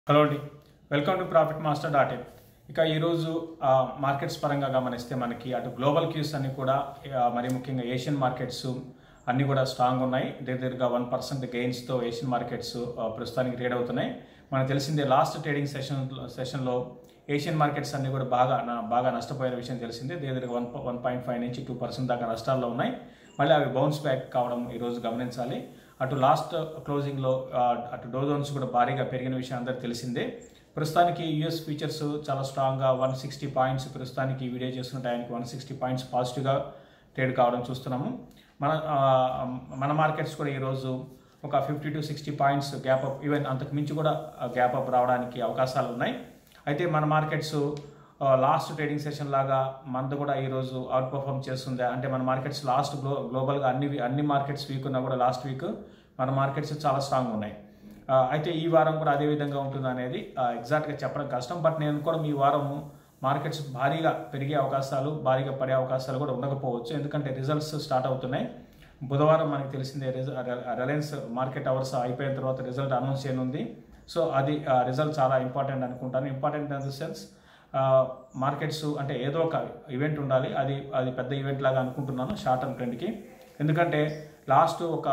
hello అండి welcome to profit master dot in ఇక ఈరోజు ఆ, మార్కెట్స్ పరంగా గమనిస్తే మనకి అటు గ్లోబల్ క్యూస్ అన్ని కూడా ఆ, మరి ముఖ్యంగా ఏషియన్ మార్కెట్స్ అన్ని కూడా స్ట్రాంగ్ ఉన్నాయి దగ్గరగా వన్ పర్సెంట్ గెయిన్స్తో ఏషియన్ మార్కెట్స్ ఆ, ప్రస్తుతానికి ట్రేడ్ అవుతున్నాయి మనకు తెలిసిందే లాస్ట్ ట్రేడింగ్ సెషన్ సెషన్లో ఏషియన్ మార్కెట్స్ అన్ని కూడా బాగా నా- బాగా నష్టపోయిన విషయం తెలిసిందే దగ్గరగా వన్ వన్ పాయింట్ ఫైవ్ నుంచి టూ పర్సెంట్ దాకా నష్టాల్లో ఉన్నాయి మళ్ళీ అవి బౌన్స్ బ్యాక్ కావడం ఈరోజు గమనించాలి అటు లాస్ట్ క్లోజింగ్లో ఆ, అటు డోజోన్స్ కూడా భారీగా పెరిగిన విషయం అందరికీ తెలిసిందే ప్రస్తుతానికి యూఎస్ ఫీచర్స్ చాలా స్ట్రాంగ్గా వన్ సిక్స్టీ పాయింట్స్ ప్రస్తుతానికి ఈ వీడియో చేస్తున్న టైంకి వన్ సిక్స్టీ పాయింట్స్ పాజిటివ్గా ట్రేడ్ కావడం చూస్తున్నాము మన ఆ, మన మార్కెట్స్ కూడా ఈరోజు ఒక fifty to sixty points gap up even అంతకు మించి కూడా గ్యాప్ అప్ రావడానికి అవకాశాలు ఉన్నాయి అయితే మన మార్కెట్స్ లాస్ట్ ట్రేడింగ్ సెషన్ లాగా మనది కూడా ఈరోజు అవుట్ పర్ఫామ్ చేస్తుందా అంటే మన మార్కెట్స్ లాస్ట్ గ్లో గ్లోబల్గా అన్ని అన్ని మార్కెట్స్ వీక్ ఉన్నా కూడా లాస్ట్ వీక్ మన మార్కెట్స్ చాలా స్ట్రాంగ్ ఉన్నాయి ఆ, అయితే ఈ వారం కూడా అదే విధంగా ఉంటుంది అనేది ఎగ్జాక్ట్గా చెప్పడం కష్టం బట్ నేను కూడా ఈ వారం మార్కెట్స్ భారీగా పెరిగే అవకాశాలు భారీగా పడే అవకాశాలు కూడా ఉండకపోవచ్చు ఎందుకంటే రిజల్ట్స్ స్టార్ట్ అవుతున్నాయి బుధవారం మనకి తెలిసిందే రిలయన్స్ మార్కెట్ అవర్స్ అయిపోయిన తర్వాత రిజల్ట్ అనౌన్స్ చేయనుంది సో అది రిజల్ట్ చాలా ఇంపార్టెంట్ అనుకుంటాను important in the sense markets అంటే ఏదో ఒక ఈవెంట్ ఉండాలి అది అది పెద్ద ఈవెంట్ లాగా అనుకుంటున్నాను షార్ట్ టర్మ్ ట్రెండ్కి ఎందుకంటే లాస్ట్ ఒక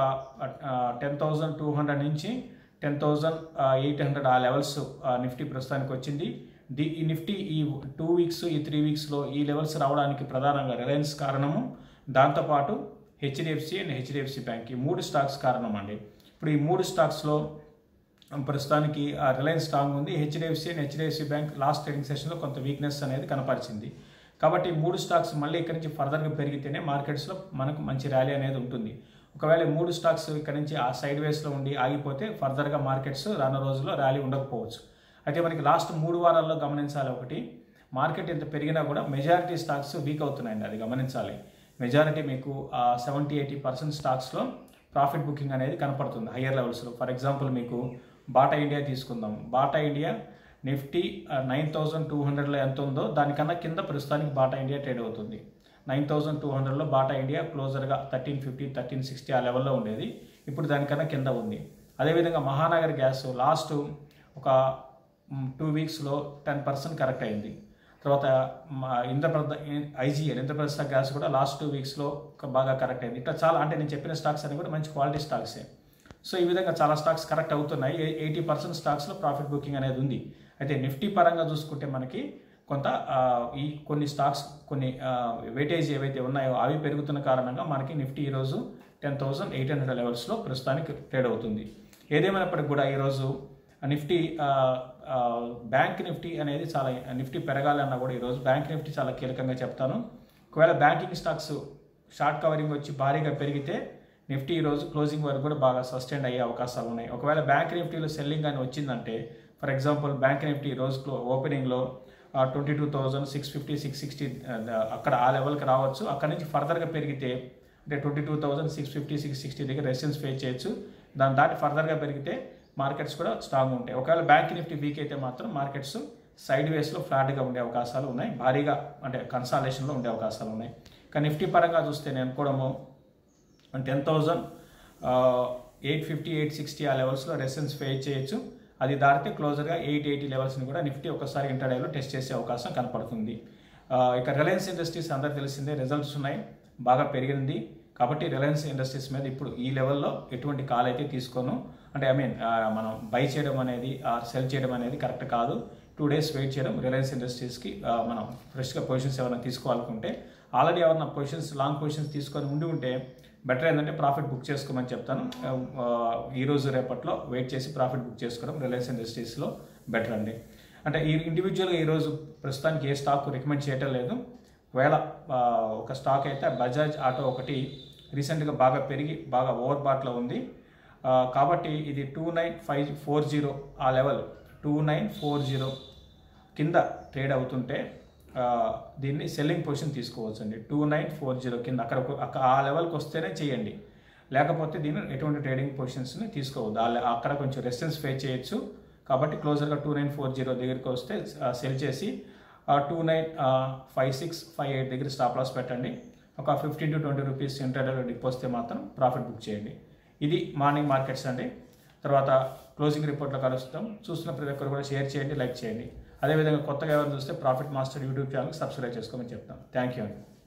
టెన్ థౌజండ్ టూ హండ్రెడ్ నుంచి టెన్ థౌజండ్ ఎయిట్ హండ్రెడ్ ఆ లెవెల్స్ నిఫ్టీ ప్రస్తుతానికి వచ్చింది ది ఈ నిఫ్టీ ఈ టూ వీక్స్ ఈ త్రీ వీక్స్లో ఈ లెవెల్స్ రావడానికి ప్రధానంగా రిలయన్స్ కారణము దాంతోపాటు హెచ్డిఎఫ్సి అండ్ హెచ్డిఎఫ్సి బ్యాంక్ ఈ మూడు స్టాక్స్ కారణం అండి ఇప్పుడు ఈ మూడు స్టాక్స్లో ప్రస్తుతానికి ఆ రిలయన్స్ స్ట్రాంగ్ ఉంది HDFC and HDFC bank last trading సెషన్లో కొంత వీక్నెస్ అనేది కనపరిచింది కాబట్టి ఈ మూడు స్టాక్స్ మళ్ళీ ఇక్కడి నుంచి ఫర్దర్గా పెరిగితేనే మార్కెట్స్లో మనకు మంచి ర్యాలీ అనేది ఉంటుంది ఒకవేళ ఈ మూడు స్టాక్స్ ఇక్కడ నుంచి ఆ సైడ్ వేస్లో ఉండి ఆగిపోతే ఫర్దర్గా మార్కెట్స్ రానున్న రోజుల్లో ర్యాలీ ఉండకపోవచ్చు అయితే మనకి లాస్ట్ మూడు వారాల్లో గమనించాలి ఒకటి మార్కెట్ ఎంత పెరిగినా కూడా మెజారిటీ స్టాక్స్ వీక్ అవుతున్నాయండి అది గమనించాలి మెజారిటీ మీకు సెవెంటీ ఎయిటీ పర్సెంట్ స్టాక్స్లో ప్రాఫిట్ బుకింగ్ అనేది కనపడుతుంది హయ్యర్ లెవెల్స్లో ఫర్ ఎగ్జాంపుల్ మీకు బాటా ఇండియా తీసుకుందాం Bata India Nifty nine thousand two హండ్రెడ్లో ఎంత ఉందో దానికన్నా కింద ప్రస్తుతానికి బాటా ఇండియా ట్రేడ్ అవుతుంది నైన్ థౌజండ్ టూ హండ్రెడ్లో బాటా ఇండియా క్లోజర్గా థర్టీన్ ఫిఫ్టీ థర్టీన్ సిక్స్టీ ఆ లెవెల్లో ఉండేది ఇప్పుడు దానికన్నా కింద ఉంది అదేవిధంగా మహానగర్ గ్యాస్ లాస్ట్ ఒక టూ వీక్స్లో టెన్ పర్సెంట్ కరెక్ట్ అయింది తర్వాత మా ఇంద్రప్రద ఐజీఎల్ ఇంద్రప్రస్థ గ్యాస్ కూడా లాస్ట్ టూ వీక్స్లో బాగా కరెక్ట్ అయింది ఇట్లా చాలా అంటే నేను చెప్పిన స్టాక్స్ అన్ని కూడా మంచి క్వాలిటీ స్టాక్సే సో ఈ విధంగా చాలా స్టాక్స్ కరెక్ట్ అవుతున్నాయి ఎయిటీ పర్సెంట్ స్టాక్స్లో ప్రాఫిట్ బుకింగ్ అనేది ఉంది అయితే నిఫ్టీ పరంగా చూసుకుంటే మనకి కొంత ఆ, ఈ కొన్ని స్టాక్స్ కొన్ని వెయిటేజ్ ఏవైతే ఉన్నాయో అవి పెరుగుతున్న కారణంగా మనకి నిఫ్టీ ఈరోజు టెన్ థౌసండ్ ఎయిట్ హండ్రెడ్ లెవెల్స్లో ప్రస్తుతానికి ట్రేడ్ అవుతుంది ఏదేమైనప్పటికీ కూడా ఈరోజు నిఫ్టీ ఆ, ఆ, బ్యాంక్ నిఫ్టీ అనేది చాలా నిఫ్టీ పెరగాలన్నా కూడా ఈరోజు బ్యాంక్ నిఫ్టీ చాలా కీలకంగా చెప్తాను ఒకవేళ బ్యాంకింగ్ స్టాక్స్ షార్ట్ కవరింగ్ వచ్చి భారీగా పెరిగితే నిఫ్టీ ఈరోజు క్లోజింగ్ వరకు కూడా బాగా సస్టైన్ అయ్యే అవకాశాలు ఉన్నాయి ఒకవేళ బ్యాంక్ నిఫ్టీలో సెల్లింగ్ అని వచ్చిందంటే ఫర్ ఎగ్జాంపుల్ బ్యాంక్ నిఫ్టీ రోజు ఓపెనింగ్లో twenty two thousand six fifty six sixty అక్కడ ఆ లెవెల్కి రావచ్చు అక్కడ నుంచి ఫర్దర్గా పెరిగితే అంటే twenty two thousand six fifty six sixty దగ్గర రెసిడెన్స్ ఫేస్ చేయొచ్చు దాని దాటి ఫర్దర్గా పెరిగితే మార్కెట్స్ కూడా స్ట్రాంగ్ ఉంటాయి ఒకవేళ బ్యాంక్ నిఫ్టీ వీక్ అయితే మాత్రం మార్కెట్స్ సైడ్ వేస్లో ఫ్లాట్గా ఉండే అవకాశాలు ఉన్నాయి భారీగా అంటే కన్సాలేషన్లో ఉండే అవకాశాలు ఉన్నాయి కానీ నిఫ్టీ పరంగా చూస్తే నేను అనుకోవడము ten thousand eight fifty eight sixty ఆ లెవెల్స్లో రెసిడెన్స్ ఫేస్ చేయొచ్చు అది దాటితే క్లోజర్గా ఎయిట్ ఎయిటీ లెవెల్స్ని కూడా నిఫ్టీ ఒకసారి ఇంటర్డేలో టెస్ట్ చేసే అవకాశం కనపడుతుంది ఆ, ఇక రిలయన్స్ ఇండస్ట్రీస్ అందరు తెలిసిందే రిజల్ట్స్ ఉన్నాయి బాగా పెరిగింది కాబట్టి రిలయన్స్ ఇండస్ట్రీస్ మీద ఇప్పుడు ఈ లెవెల్లో ఎటువంటి కాల్ అయితే తీసుకోను అంటే ఐ మీన్ మనం బై చేయడం అనేది సెల్ చేయడం అనేది కరెక్ట్ కాదు టూ డేస్ వెయిట్ చేయడం రిలయన్స్ ఇండస్ట్రీస్కి ఆ, మనం ఫ్రెష్గా పొజిషన్స్ ఏమైనా తీసుకోవాలనుకుంటే ఆల్రెడీ ఎవరైనా పొజిషన్స్ లాంగ్ పొజిషన్స్ తీసుకొని ఉండి ఉంటే బెటర్ ఏంటంటే ప్రాఫిట్ బుక్ చేసుకోమని చెప్తాను ఆ, ఈ రోజు రేపట్లో వెయిట్ చేసి ప్రాఫిట్ బుక్ చేసుకోవడం రిలయన్స్ ఇండస్ట్రీస్లో బెటర్ అండి అంటే ఈ ఇండివిజువల్గా ఈరోజు ప్రస్తుతానికి ఏ స్టాక్ రికమెండ్ చేయటం లేదు ఒకవేళ ఆ, ఒక స్టాక్ అయితే బజాజ్ ఆటో ఒకటి రీసెంట్గా బాగా పెరిగి బాగా ఓవర్ బాట్లో ఉంది ఆ, కాబట్టి ఇది two nine five four zero ఆ level two nine four zero కింద ట్రేడ్ అవుతుంటే ఆ, దీన్ని సెల్లింగ్ పొజిషన్ తీసుకోవచ్చు అండి టూ నైన్ ఫోర్ జీరో కింద అక్కడ ఒక- అక్క- ఆ లెవెల్కి వస్తేనే చేయండి లేకపోతే దీన్ని ఎటువంటి ట్రేడింగ్ పొజిషన్స్ని తీసుకోవద్దు ఆ లె- అక్కడ కొంచెం రెసిస్టెన్స్ ఫేస్ చేయొచ్చు కాబట్టి క్లోజర్గా టూ నైన్ ఫోర్ జీరో దగ్గరికి వస్తే సెల్ చేసి two nine five six five eight దగ్గర స్టాప్ లాస్ పెట్టండి ఒక ఫిఫ్టీన్ టు ట్వంటీ రూపీస్ ఇంటర్డేలో డిప్ వస్తే మాత్రం ప్రాఫిట్ బుక్ చేయండి ఇది మార్నింగ్ మార్కెట్స్ అండి తర్వాత క్లోజింగ్ రిపోర్ట్లో కలుస్తాం చూస్తున్న ప్రతి ఒక్కరు కూడా షేర్ చేయండి లైక్ చేయండి అదేవిధంగా కొత్తగా ఎవరు చూస్తే profit master YouTube channel subscribe చేసుకోమని చెప్తాం థ్యాంక్ యూ అండి